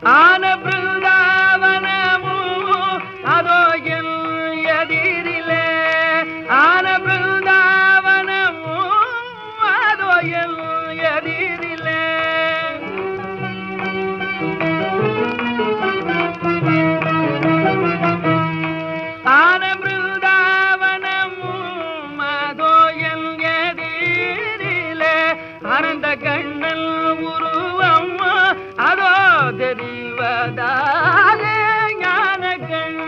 ஆன பிருந்தாவனமு அதோ என் எதிரிலே ஆன பிருந்தாவனமு அதோ என் எதிரிலே ஆன பிருந்தாவனமும் அதோ என் எதிரிலே ஆனந்த கண்ணல் உருவம் அதோ தெரிவதாலே ஞானங்கள்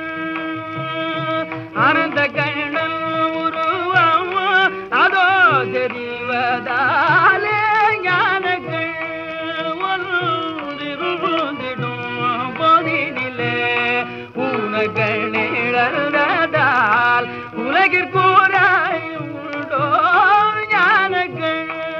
ஆனந்த கண்ணல் உருவம் அதோ தெரிவதாலே ஞானங்கள் ஒன்றிருந்திடும் போதினிலே உனகணிழந்தால் உலகிற்கூறாய் உண்டோ ஞானங்கள்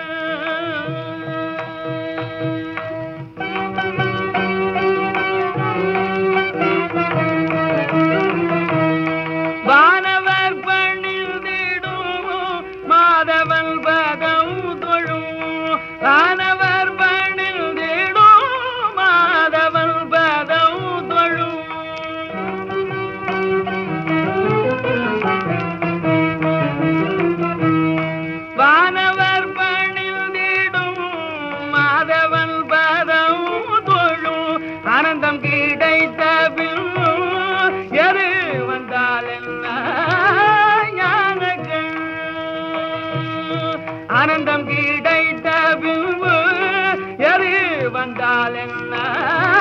வானவர் பணிந்திடும் மாதவன் பதம் தொழும் வானவர் பணிந்திடும் மாதவன் பதம் தொழும் வானவர் பணிந்திடும் மாதவன் பதம் தொழும் ஆனந்தம் கிடைத்த பின்னும் எது வந்தால் என்ன ஞானங்கள் ஆனந்தம் கிடைத்த பின்பு எது வந்தால் என்ன